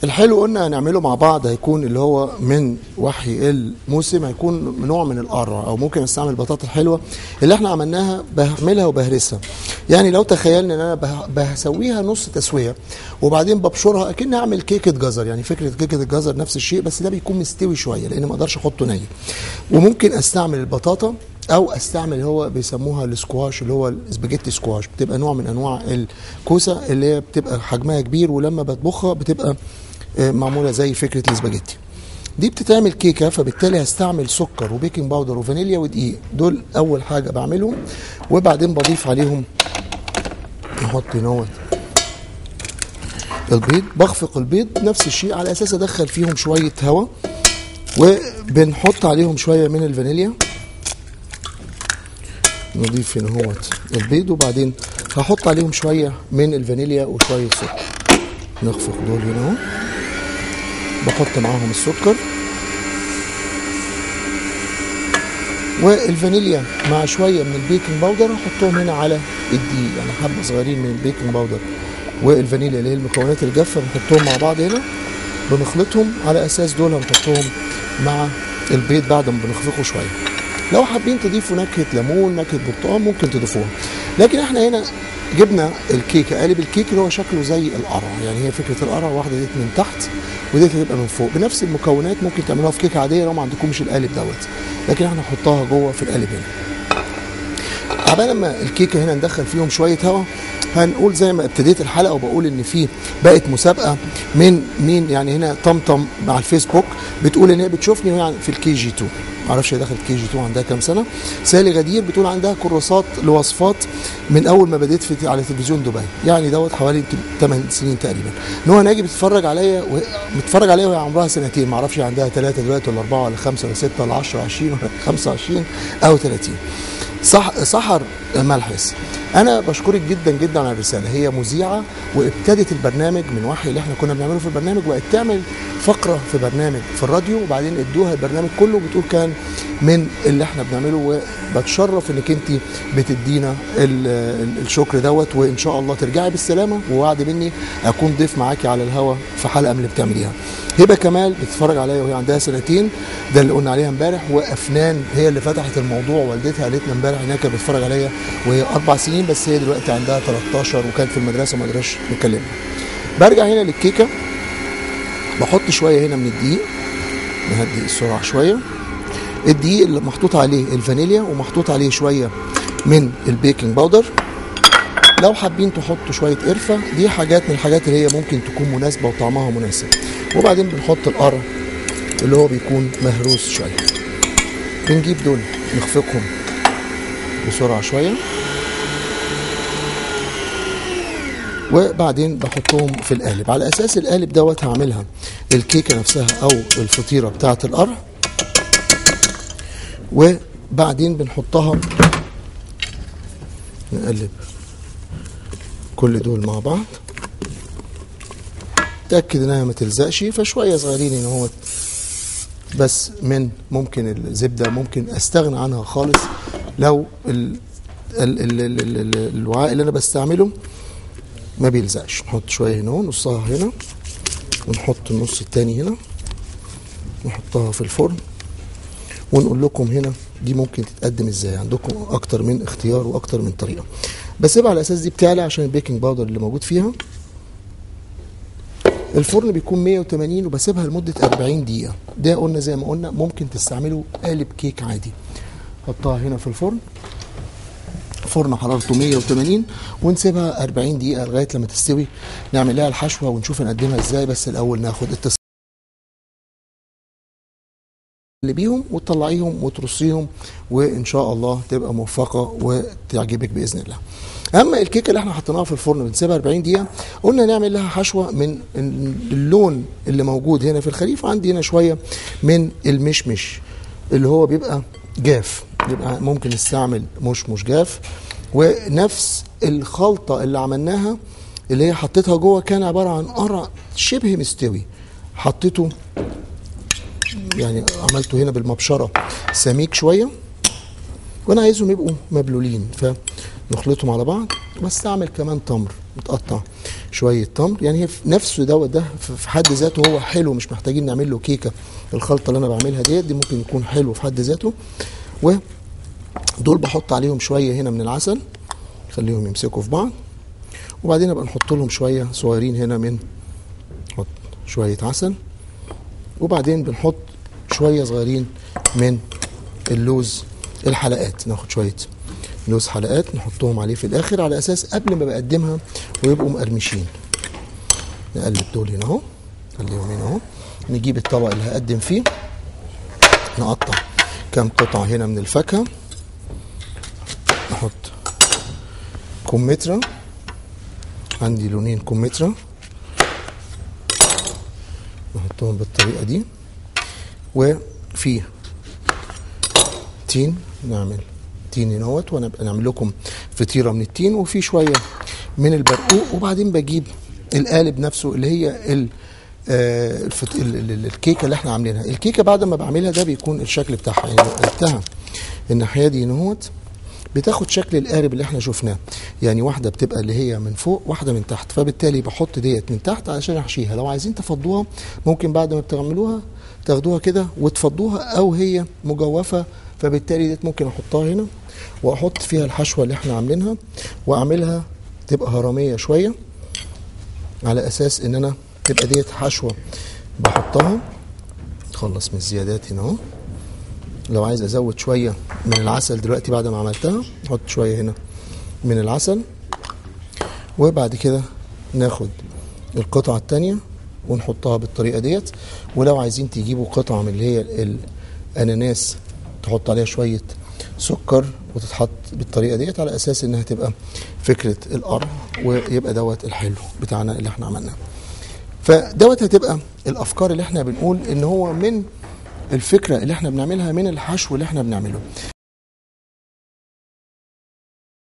الحلو قلنا هنعمله مع بعض هيكون اللي هو من وحي الموسم هيكون نوع من القرع او ممكن استعمل البطاطا الحلوه اللي احنا عملناها بعملها وبهرسها يعني لو تخيلنا ان انا به- بسويها نص تسويه وبعدين ببشرها اكني اعمل كيكه جزر يعني فكره كيكه الجزر نفس الشيء بس ده بيكون مستوي شويه لان ما اقدرش احطه ني وممكن استعمل البطاطا او استعمل اللي هو بيسموها السكواش اللي هو السباجيتي سكواش بتبقى نوع من انواع الكوسه اللي هي بتبقى حجمها كبير ولما بطبخها بتبقى آه، معموله زي فكره السباجيتي دي بتتعمل كيكه فبالتالي هستعمل سكر وبيكنج باودر وفانيليا ودقيق دول اول حاجه بعملهم وبعدين بضيف عليهم نحط هنا البيض بخفق البيض نفس الشيء على اساس ادخل فيهم شويه هواء وبنحط عليهم شويه من الفانيليا نضيف هنا هوت البيض وبعدين هحط عليهم شويه من الفانيليا وشويه سكر نخفق دول هنا اهو بحط معاهم السكر والفانيليا مع شويه من البيكنج باودر احطهم هنا على الدقيق يعني حبه صغيرين من البيكنج باودر والفانيليا اللي هي المكونات الجافه بنحطهم مع بعض هنا بنخلطهم على اساس دول هنحطهم مع البيض بعد ما بنخفقه شويه لو حابين تضيفوا نكهه ليمون نكهه برتقال ممكن تضيفوها لكن احنا هنا جبنا الكيكه قالب الكيك اللي هو شكله زي القرع يعني هي فكره القرع واحده ديت من تحت وديت هتبقى من فوق بنفس المكونات ممكن تعملوها في كيكه عاديه لو ما عندكمش القالب دوت لكن احنا نحطها جوه في القالب هنا عبال لما الكيكه هنا ندخل فيهم شويه هواء هنقول زي ما ابتديت الحلقه وبقول ان في بقت مسابقه من مين يعني هنا طمطم مع الفيسبوك بتقول ان هي بتشوفني وهي في الكي جي 2 معرفش هي دخلت كي جي 2 عندها كام سنه سالي غدير بتقول عندها كراسات لوصفات من اول ما بديت في على تلفزيون دبي يعني دوت حوالي يمكن 8 سنين تقريبا نوع ناجي بتتفرج عليا وهي- بتتفرج عليا وهي عمرها سنتين معرفش هي عندها ثلاثه دلوقتي ولا اربعه ولا خمسه ولا سته ولا 10 20 ولا 25 او 30 صح سحر ملحس انا بشكرك جدا جدا على الرساله هي مذيعه وابتدت البرنامج من وحي اللي احنا كنا بنعمله في البرنامج وبقت تعمل فقره في برنامج في الراديو وبعدين ادوها البرنامج كله بتقول كان من اللي احنا بنعمله وبتشرف انك انت بتدينا ال- ال- الشكر دوت وان شاء الله ترجعي بالسلامه ووعد مني اكون ضيف معاكي على الهوا في حلقه من اللي بتعمليها هبه كمال بتتفرج عليا وهي عندها سنتين ده اللي قلنا عليها امبارح وافنان هي اللي فتحت الموضوع والدتها قالت لنا امبارح انها كانت بتتفرج عليا وهي اربع سنين بس هي دلوقتي عندها 13 وكانت في المدرسه ما قدرش نكلمها برجع هنا للكيكه بحط شويه هنا من الدقيق نهدي السرعه شويه الدقيق اللي محطوط عليه الفانيليا ومحطوط عليه شويه من البيكنج باودر لو حابين تحطوا شويه قرفه دي حاجات من الحاجات اللي هي ممكن تكون مناسبه وطعمها مناسب وبعدين بنحط القرع اللي هو بيكون مهروس شويه بنجيب دول نخفقهم بسرعه شويه وبعدين بحطهم في القالب على اساس القالب دوت هعملها الكيكه نفسها او الفطيره بتاعه القرع وبعدين بنحطها نقلب كل دول مع بعض تأكد انها ما تلزقش فشويه صغيرين ان هو بس من ممكن الزبده ممكن استغنى عنها خالص لو ال ال ال ال ال ال الوعاء اللي انا بستعمله ما بيلزقش نحط شويه هنا نصها هنا ونحط النص التاني هنا نحطها في الفرن ونقول لكم هنا دي ممكن تتقدم ازاي عندكم اكتر من اختيار واكتر من طريقه بسيبها على اساس دي بتعلى عشان البيكنج باودر اللي موجود فيها الفرن بيكون 180 وبسيبها لمده 40 دقيقه ده قلنا زي ما قلنا ممكن تستعملوا قالب كيك عادي حطها هنا في الفرن فرن حرارته 180 ونسيبها 40 دقيقه لغايه لما تستوي نعمل لها الحشوه ونشوف نقدمها ازاي بس الاول ناخد التص اللي بيهم وتطلعيهم وترصيهم وان شاء الله تبقى موفقه وتعجبك باذن الله. اما الكيكه اللي احنا حطيناها في الفرن بنسيبها 40 دقيقه قلنا نعمل لها حشوه من اللون اللي موجود هنا في الخليف عندي هنا شويه من المشمش اللي هو بيبقى جاف يبقى ممكن نستعمل مشمش جاف ونفس الخلطه اللي عملناها اللي هي حطيتها جوه كان عباره عن قرع شبه مستوي حطيته يعني عملته هنا بالمبشره سميك شويه وانا عايزهم يبقوا مبلولين فنخلطهم على بعض واستعمل كمان تمر متقطع شويه تمر يعني هي في نفسه دوت ده في في حد ذاته هو حلو مش محتاجين نعمل له كيكه الخلطه اللي انا بعملها ديت دي ممكن يكون حلو في حد ذاته ودول بحط عليهم شويه هنا من العسل خليهم يمسكوا في بعض وبعدين ابقى نحط لهم شويه صغيرين هنا من نحط شويه عسل وبعدين بنحط شويه صغيرين من اللوز الحلقات ناخد شويه لوز حلقات نحطهم عليه في الاخر على اساس قبل ما بقدمها ويبقوا مقرمشين نقلب دول هنا اهو خليهم هنا اهو نجيب الطبق اللي هقدم فيه نقطع كام قطعه هنا من الفاكهه نحط كمثرى عندي لونين كمثرى نحطهم بالطريقه دي وفي تين نعمل تين هنا وانا ابقى نعمل لكم فطيره من التين وفي شويه من البرقوق وبعدين بجيب القالب نفسه اللي هي ال آه، الفط... ال- ال- ال- الكيكه اللي احنا عاملينها الكيكه بعد ما بعملها ده بيكون الشكل بتاعها يعني لو قلبتها الناحيه دي نهوت بتاخد شكل القارب اللي احنا شفناه يعني واحده بتبقى اللي هي من فوق واحده من تحت فبالتالي بحط ديت من تحت علشان احشيها لو عايزين تفضوها ممكن بعد ما بتعملوها تاخدوها كده وتفضوها او هي مجوفه فبالتالي ديت ممكن احطها هنا واحط فيها الحشوه اللي احنا عاملينها واعملها تبقى هرميه شويه على اساس ان انا تبقى ديت حشوه بحطها خلص من الزيادات هنا اهو لو عايز ازود شويه من العسل دلوقتي بعد ما عملتها احط شويه هنا من العسل وبعد كده ناخد القطعه التانية ونحطها بالطريقه ديت ولو عايزين تجيبوا قطعه من اللي هي الاناناس تحط عليها شويه سكر وتتحط بالطريقه ديت على اساس انها تبقى فكره القرع ويبقى دوت الحلو بتاعنا اللي احنا عملناه فدوت هتبقى الافكار اللي احنا بنقول ان هو من الفكره اللي احنا بنعملها من الحشو اللي احنا بنعمله